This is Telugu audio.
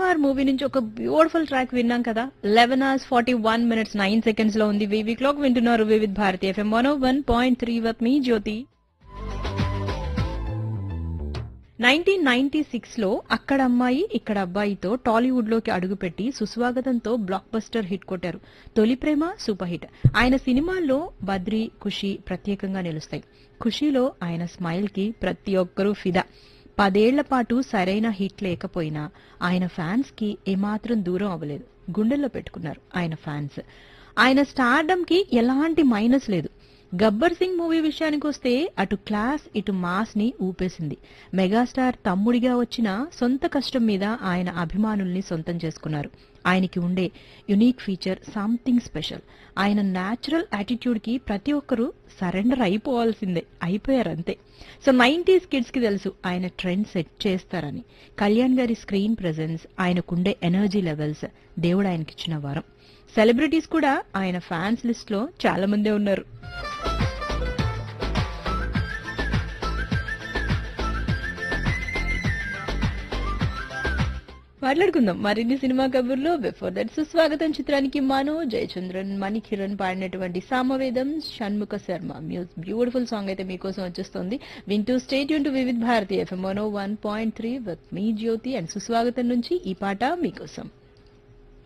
సుకుమార్ మూవీ నుంచి ఒక బ్యూటిఫుల్ ట్రాక్ విన్నాం కదా eleven hours forty one minutes nine seconds లో ఉంది వివి క్లాక్ వింటున్నారు Vividh Bharati FM one one point three with me Jyothi nineteen ninety six లో అక్కడ అమ్మాయి ఇక్కడ అబ్బాయితో టాలీవుడ్ లోకి అడుగుపెట్టి సుస్వాగతంతో బ్లాక్ బస్టర్ హిట్ కొట్టారు తొలి ప్రేమ సూపర్ హిట్ ఆయన సినిమాల్లో బద్రి ఖుషి ప్రత్యేకంగా నిలుస్తాయి ఖుషీలో ఆయన స్మైల్ కి ప్రతి ఒక్కరూ ఫిదా పదేళ్ల పాటు సరైన హిట్ లేకపోయినా ఆయన ఫ్యాన్స్ కి ఏమాత్రం దూరం అవ్వలేదు గుండెల్లో పెట్టుకున్నారు ఆయన ఫ్యాన్స్ ఆయన స్టార్డమ్ కి ఎలాంటి మైనస్ లేదు గబ్బర్ సింగ్ మూవీ విషయానికి వస్తే అటు క్లాస్ ఇటు మాస్ ని ఊపేసింది మెగాస్టార్ తమ్ముడిగా వచ్చిన సొంత కష్టం మీద ఆయన అభిమానుల్ని సొంతం చేసుకున్నారు ఆయనకి ఉండే యునిక్ ఫీచర్ సంథింగ్ స్పెషల్ ఆయన న్యాచురల్ యాటిట్యూడ్ కి ప్రతి ఒక్కరూ సరెండర్ అయిపోవాల్సిందే అయిపోయారు అంతే సో నైన్టీస్ కిడ్స్ కి తెలుసు ఆయన ట్రెండ్ సెట్ చేస్తారని కళ్యాణ్ గారి స్క్రీన్ ప్రెజెన్స్ ఆయనకుండే ఎనర్జీ లెవెల్స్ దేవుడు ఆయనకిచ్చిన వరం సెలబ్రిటీస్ కూడా ఆయన ఫ్యాన్స్ లిస్ట్ లో చాలా మందే ఉన్నారు మాట్లాడుకుందాం మరిన్ని సినిమా కబుర్లు బిఫోర్ దట్ సుస్వాగతం చిత్రానికి మను జయచంద్రన్ మణికిరణ్ పాడినటువంటి Samavedam Shanmukha Sharma muse beautiful song అయితే మీకోసం వచ్చేస్తుంది వింటూ స్టేట్ యూన్ to Vividh Bharati FM one point three with మీ జ్యోతి అండ్ సుస్వాగతం నుంచి ఈ పాట మీకోసం